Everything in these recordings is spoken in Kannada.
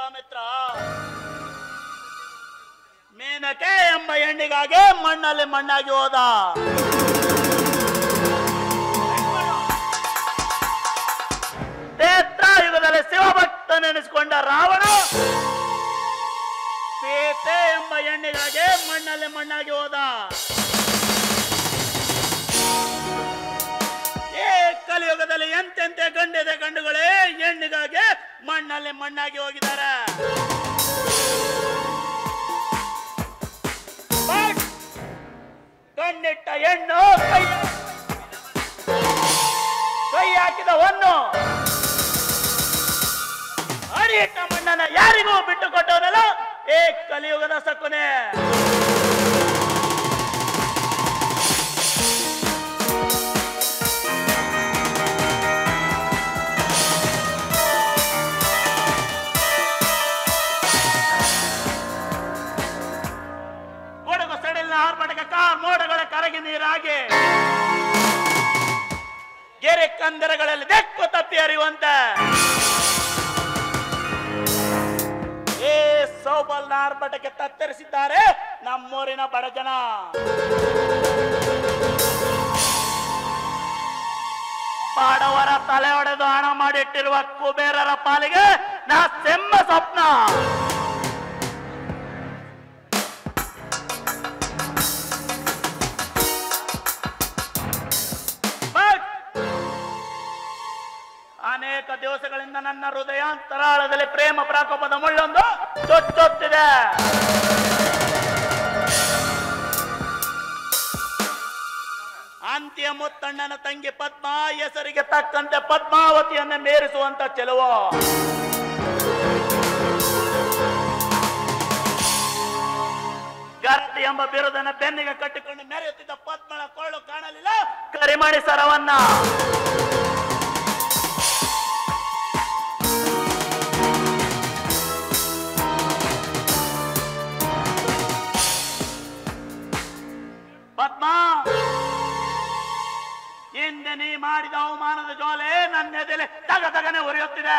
ವಿಶ್ವಾಮಿತ್ರ ಮೇನಕೆ ಎಂಬ ಹೆಣ್ಣಿಗಾಗಿ ಮಣ್ಣಲ್ಲಿ ಮಣ್ಣಾಗಿ ಹೋದ ಯುಗದಲ್ಲಿ ಶಿವಭಕ್ತ ನೆನೆಸಿಕೊಂಡ ರಾವಣ ಸೀತೆ ಎಂಬ ಹೆಣ್ಣಿಗಾಗಿ ಮಣ್ಣಲ್ಲಿ ಮಣ್ಣಾಗಿ ಹೋದ ಏ ಕಲಿಯುಗದಲ್ಲಿ ಎಂತೆಂತೆ ಗಂಡಿದೆ ಗಂಡುಗಳೇ ಹೆಣ್ಣಿಗಾಗಿ ಮಣ್ಣಲ್ಲಿ ಮಣ್ಣಾಗಿ ಹೋಗಿದ್ದಾರೆ ಬಟ್ ಕಣ್ಣಿಟ್ಟ ಹೆಣ್ಣು ಕೈ ಕೈ ಹಾಕಿದ ಹೊನ್ನು ಅಡಿಯಿಟ್ಟ ಮಣ್ಣನ್ನ ಯಾರಿಗೂ ಬಿಟ್ಟು ಕೊಟ್ಟವನಲ್ಲ ಏ ಕಲಿಯುಗದ ಸಕ್ಕುನೆ ಕೊಡಗು ಸಡಿಲಿನ ಆರ್ಭಟಕ ಕಾರ್ ಮೋಡಗಳ ಕರಗಿ ನೀರಾಗಿ ಗೆರೆ ಕಂದರಗಳಲ್ಲಿ ಬೆಕ್ಕು ತಪ್ಪಿ ಹರಿಯುವಂತೆ ಏ ಸೌಬಲ್ನ ಆರ್ಭಟಕ್ಕೆ ತತ್ತರಿಸಿದ್ದಾರೆ ನಮ್ಮೂರಿನ ಬಡ ಜನ ಬಡವರ ತಲೆ ಹೊಡೆದು ಹಣ ಮಾಡಿಟ್ಟಿರುವ ಕುಬೇರರ ಪಾಲಿಗೆ ನಾ ಸೆಮ್ಮ ಸ್ವಪ್ನ ಬಟ್ ಅನೇಕ ದಿವಸಗಳಿಂದ ನನ್ನ ಹೃದಯಾಂತರಾಳದಲ್ಲಿ ಪ್ರೇಮ ಪ್ರಕೋಪದ ಮುಳ್ಳೊಂದು ಚೊಚ್ಚೊತ್ತಿದೆ ಅಂತ್ಯ ಮುತ್ತಣ್ಣನ ತಂಗಿ ಪದ್ಮ ಹೆಸರಿಗೆ ತಕ್ಕಂತೆ ಪದ್ಮಾವತಿಯನ್ನ ಮೇರಿಸುವಂತ ಚೆಲುವು ಗರತಿ ಎಂಬ ಬಿರುದನ್ನ ಬೆನ್ನಿಗೆ ಕಟ್ಟಿಕೊಂಡು ಮೆರೆಯುತ್ತಿದ್ದ ಪದ್ಮಳ ಕೊಳ್ಳು ಕಾಣಲಿಲ್ಲ ಕರಿಮಣಿ ಸರವನ್ನ ಪದ್ಮ ಹಿಂದೆ ನೀ ಮಾಡಿದ ಅವಮಾನದ ಜೋಲೆ ನನ್ನ ಎದೆಲೆ ತಗ ತಗನೆ ಉರಿಯುತ್ತಿದೆ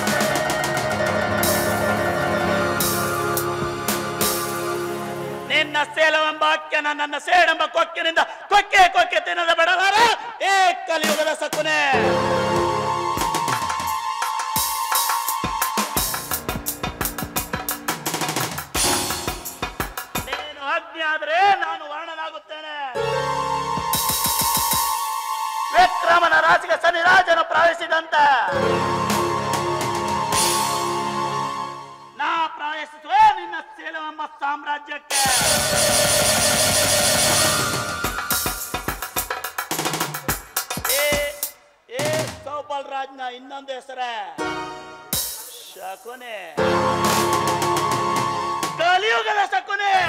ನಿನ್ನ ಸೇಲವೆಂಬ ಅಕ್ಕೆನ ನನ್ನ ಸೇಡೆಂಬ ಕೊಕ್ಕಿನಿಂದ ಕೊಕ್ಕೆ ಕೊಕ್ಕೆ ತಿನ್ನದ ಬಡವರ ಏ ಕಲಿಯುಗದ ಸಕುನೆ ನೀನು ಅಗ್ನಿ ಆದ್ರೆ ನಾನು ವರ್ಣನಾಗುತ್ತೇನೆ ವಿಕ್ರಮನ ರಾಶಿಗೆ ಶನಿರಾಜನು ಪ್ರವೇಶಿಸಿದಂತೆ ನಾ ಪ್ರವೇಶಿಸುವೆ ನಿನ್ನ ಸೇಲವೆಂಬ ಸಾಮ್ರಾಜ್ಯಕ್ಕೆ ಏ ಏ ಸೌಬಲ್ ರಾಜ್ನ ಇನ್ನೊಂದು ಹೆಸರೇ ಶಕುನೆ ಕಲಿಯುಗದ ಶಕುನೆ